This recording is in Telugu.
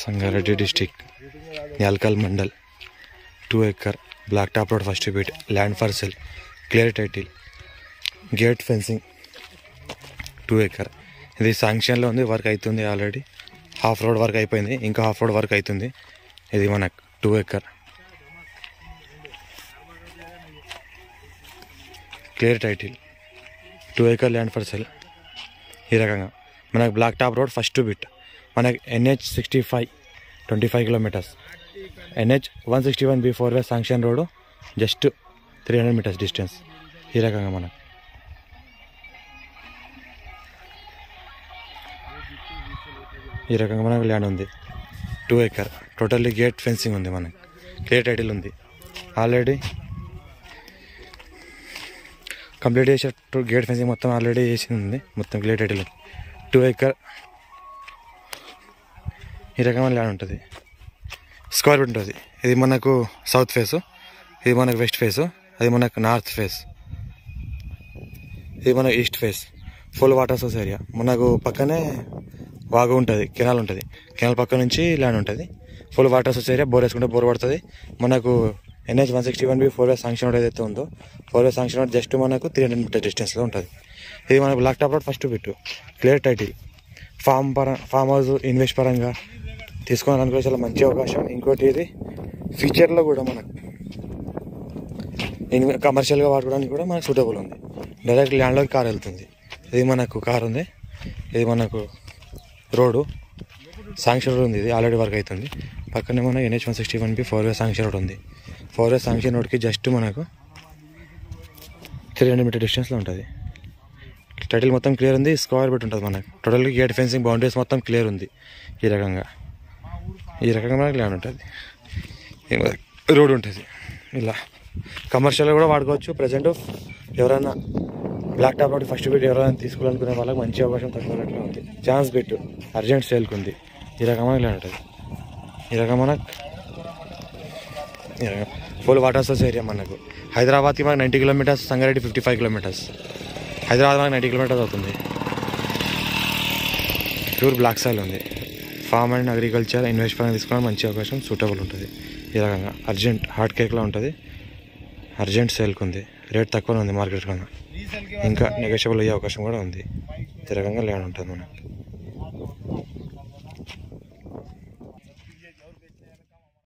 Sangareddy district Yalkal mandal two acre block top road first beat land for sale clear title gate fencing two acre ఇది శాంక్షన్లో ఉంది వర్క్ అవుతుంది ఆల్రెడీ హాఫ్ రోడ్ వర్క్ అయిపోయింది ఇంకా హాఫ్ రోడ్ వర్క్ అవుతుంది ఇది మనకు two acre clear title two acre land for sale ఈ రకంగా మనకు block top road first bit మనకి NH sixty five twenty five kilometres NH one sixty one B four way sanction road just three hundred metres distance ఈ రకంగా మనకు ఈ రకంగా మనకు ల్యాండ్ ఉంది two acre totally gate fencing ఉంది మనకి క్లియర్ టైటిల్ ఉంది ఆల్రెడీ కంప్లీట్ చేసే గేట్ ఫెన్సింగ్ మొత్తం ఆల్రెడీ చేసింది ఉంది మొత్తం క్లియర్ టైటిల్ టూ ఎకర్ ఈ రకమైన ల్యాండ్ ఉంటుంది స్క్వేర్ ఫీట్ ఉంటుంది ఇది మనకు సౌత్ ఫేస్ ఇది మనకు వెస్ట్ ఫేస్ అది మనకు నార్త్ ఫేస్ ఇది మనకు east face full water source area మనకు పక్కనే వాగు ఉంటుంది కెనాల్ ఉంటుంది కెనాల్ పక్క నుంచి ల్యాండ్ ఉంటుంది full water source area bore వేసుకుంటే బోర్ పడుతుంది మనకు NH one sixty one B four way sanction road ఏదైతే ఉందో four way sanction road just మనకు త్రీ హండ్రెడ్ మీటర్ డిస్టెన్స్లో ఉంటుంది ఇది మనకు బ్లాక్ టాప్ రోడ్ ఫస్ట్ పెట్టు క్లియర్ టైటిల్ ఫామ్ పర ఫామ్ హౌస్ ఇన్వెస్ట్ పరంగా తీసుకోవాలనుకో చాలా మంచి అవకాశం ఇంకోటి ఇది ఫ్యూచర్లో కూడా మనకు ఇన్వె కమర్షియల్గా వాడుకోవడానికి కూడా మనకు సూటబుల్ ఉంది డైరెక్ట్ ల్యాండ్లోకి కార్ వెళ్తుంది ఇది మనకు కార్ ఉంది ఇది మనకు రోడ్డు శాంక్షన్ రోడ్ ఉంది ఇది ఆల్రెడీ వర్క్ అవుతుంది పక్కనే మన NH one sixty one B four way sanction road ఉంది ఫోర్ వే శాంక్షన్ రోడ్కి జస్ట్ మనకు త్రీ హండ్రెడ్ మీటర్ డిస్టెన్స్లో ఉంటుంది టైటిల్ మొత్తం క్లియర్ ఉంది స్క్వేర్ బిట్ ఉంటుంది మనకు టోటల్గా గేట్ ఫెన్సింగ్ బౌండరీస్ మొత్తం క్లియర్ ఉంది ఈ రకంగా ఈ రకంగా మనకు ల్యాండ్ ఉంటుంది రోడ్ ఉంటుంది ఇలా కమర్షియల్గా కూడా వాడుకోవచ్చు ప్రజెంట్ ఎవరైనా బ్లాక్ టాప్ ఒకటి ఫస్ట్ బిట్ ఎవరైనా తీసుకోవాలనుకునే వాళ్ళకి మంచి అవకాశం తక్కువ రేట్లో ఉంది ఛాన్స్ బిట్ అర్జెంట్ సేల్కి ఉంది ఈ రకమైన ల్యాండ్ ఉంటుంది ఈ రకం మనకు ఈ రకం ఫుల్ వాటర్ సోర్స్ ఏరియా మనకు హైదరాబాద్కి మనకు ninety kilometres Sangareddy fifty five kilometres Hyderabad మనకు నైంటీ కిలోమీటర్స్ అవుతుంది ప్యూర్ బ్లాక్ సాయిల్ ఉంది ఫార్మ్ అండ్ అగ్రికల్చర్ ఇన్వెస్ట్ పరంగా తీసుకోవడానికి మంచి అవకాశం సూటబుల్ ఉంటుంది ఈ రకంగా అర్జెంట్ హార్డ్ కేక్లో ఉంటుంది అర్జెంట్ సేల్కి ఉంది రేట్ తక్కువనే ఉంది మార్కెట్ కన్నా ఇంకా నెగోషియబుల్ అయ్యే అవకాశం కూడా ఉంది ఈ రకంగా ల్యాండ్ ఉంటుంది మనకి